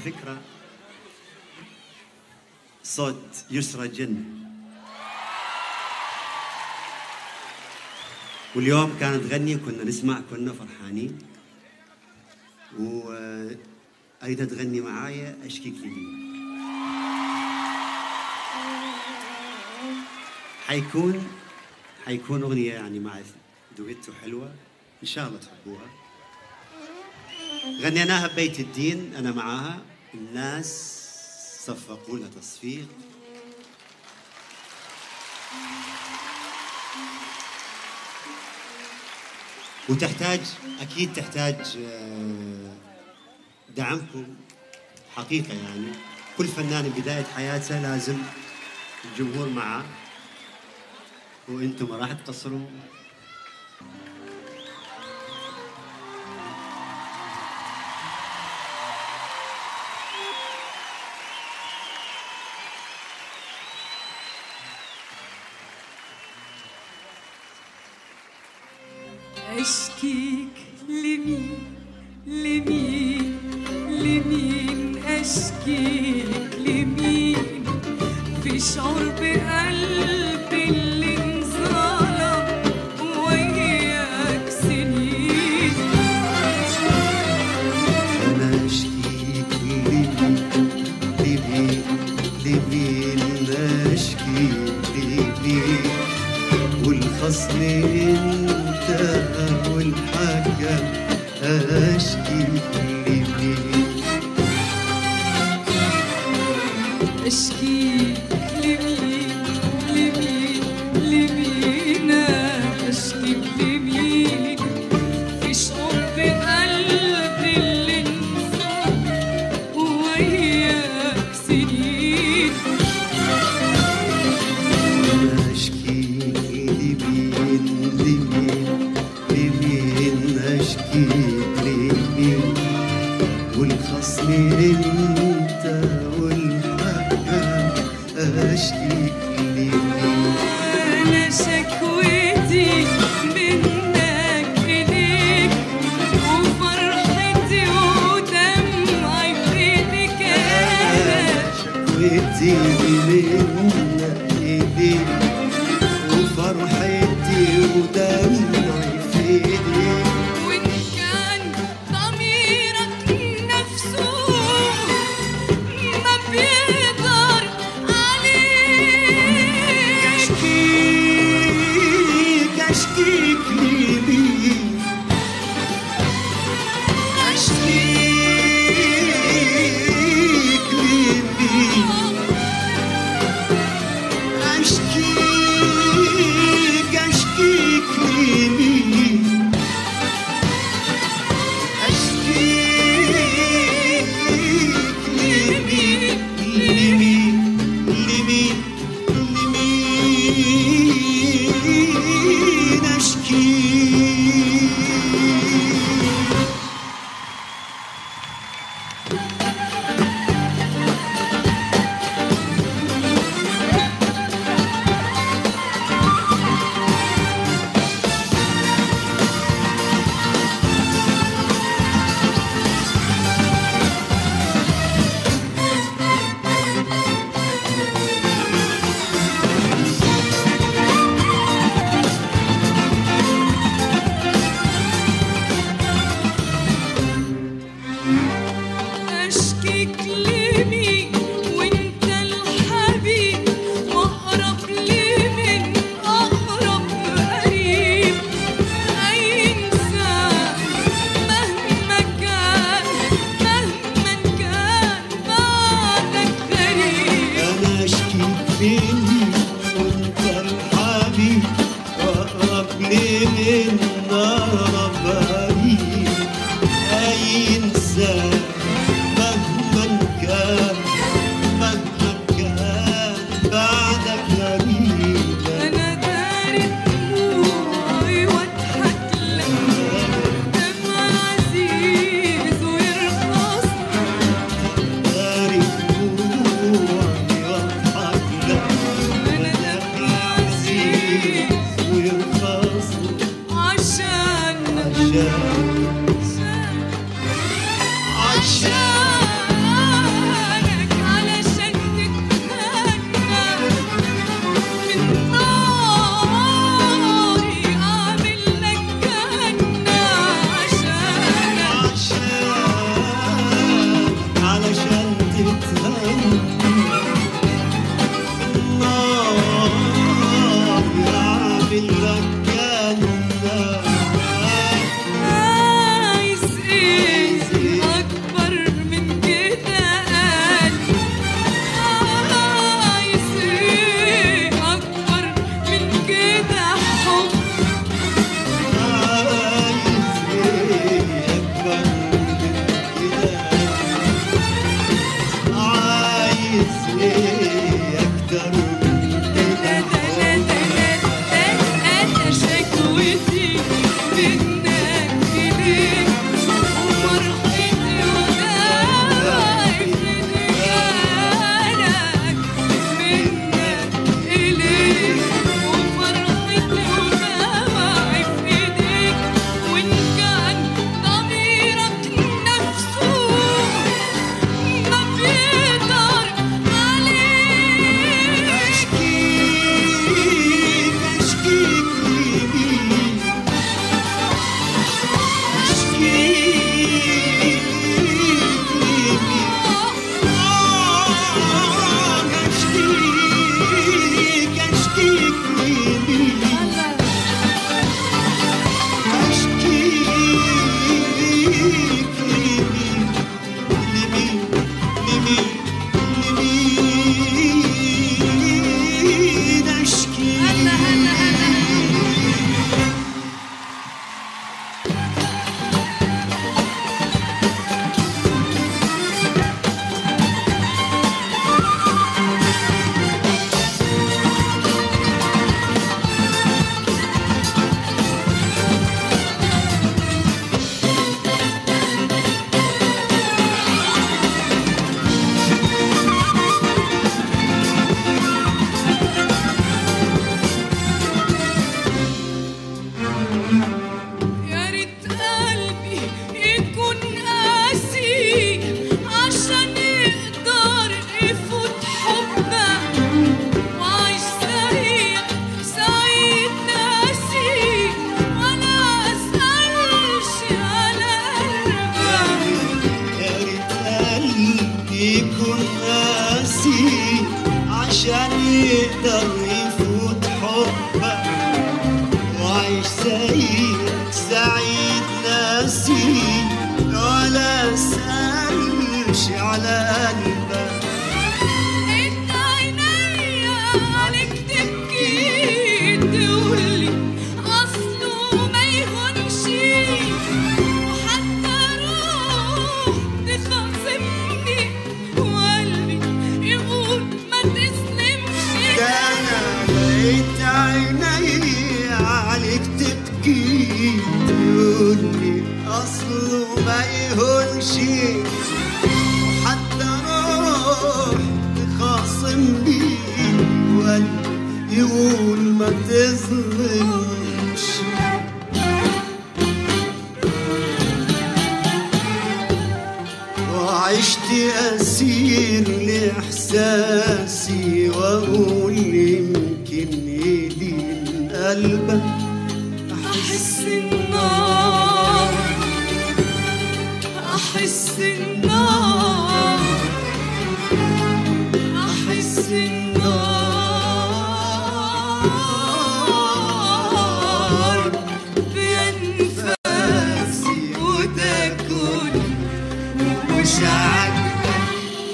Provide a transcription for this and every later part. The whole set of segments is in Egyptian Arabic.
فكرة صوت يسرى جنة واليوم كانت تغني كنا نسمع كنا فرحانين وأيضا تغني معايا أشكيك لي حيكون حيكون أغنية يعني مع دويتو حلوة إن شاء الله تحبوها غنيناها ببيت الدين أنا معاها الناس صفقوا لها تصفيق وتحتاج أكيد تحتاج آه، دعمكم حقيقة يعني كل فنان بداية حياته لازم الجمهور معه وانتم ما راح تقصروا أشكيك لمين لمين لمين أشكيك لمين في شعور بقلبي اللي انظلم وياك سنين انا اشكيك لمين لمين لمين اشكيك لمين والخصم انت والحكم اشكيك لمين أشكيك لمين لمين لمين أشكيك لمين في شعور بقلبي اللي انصاب وياك سنين انا اشكيك لمين لمين لمين اشكيك لمين والخصم انت والحكم اشكيك لمين أنا شكوتي منك إليك وفرحتي ودمعي في إيدك أنا شكوتي منك إيديك وفرحتي ودمعي في ايديك وإن كان ضميرك نفسه ما بيقدر عليك اشكيك اشكيك لمين اشكيك لمين لمين لمين اشكي هلا هلا هلا يا ريت قلبي يكون قاسي عشان يقدر يفوت حبك وعيش سعيد سعيد ناسي ولا اسألش على قلبك يا ريت قلبي يكون قاسي عشان يقدر يفوت حبك وعيش سعيد سعيد ناسي ولا سألش على قلبك انت عينيا عليك تبكي تقولي اصله ما يهونش وحتى روح تخاصمني وقلبي يقول ما تسلمش ده انا لقيت عيني عليك تبكي تقولي اصله ما يهونش وحتى روح تخاصمني وقلبي يقول ما تظلمش وعشت أسير لإحساسي وأقول يمكن إيدي من قلبك احس النار احس النار احس النار بأنفاسي وتاكل مش عاجبك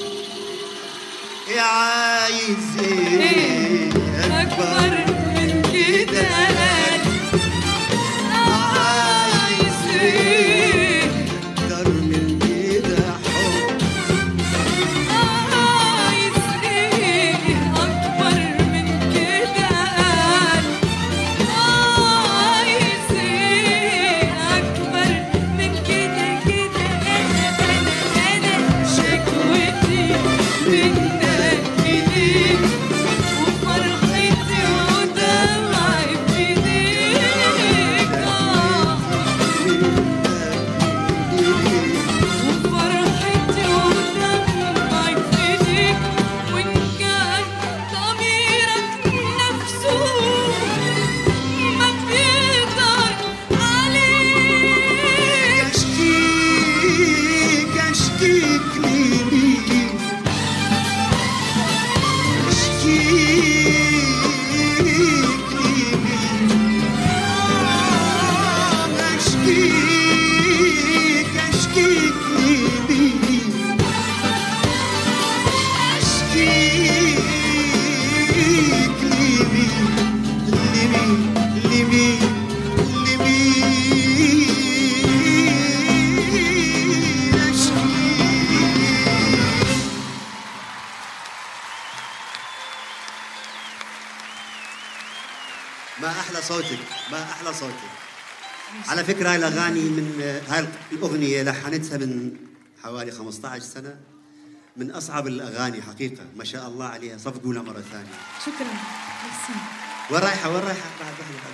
يا عايز إيه أكبر من كده عايز إيه أكتر من كده حب عايز إيه أكبر من كده عايز إيه أكبر من كده كده أنا أنا أنا شكوتي منك إليك وفرحتي ودمعي في إيديك آه وفرحتي ودمعي في ايديك وان كان ضميرك نفسه ما بيقدر عليك أشكيك أشكيك لمين أشكيك لمين أشكيك أشكيك لمين أشكيك لمين لمين لمين لمين أشكيك ما احلى صوتك ما احلى صوتك على فكره هاي الاغاني من هاي الاغنيه لحنتها من حوالي 15 سنه من اصعب الاغاني حقيقه ما شاء الله عليها صفقوا لها مره ثانيه شكرا ميرسي وين رايحه وين رايحه بعد بعد بعد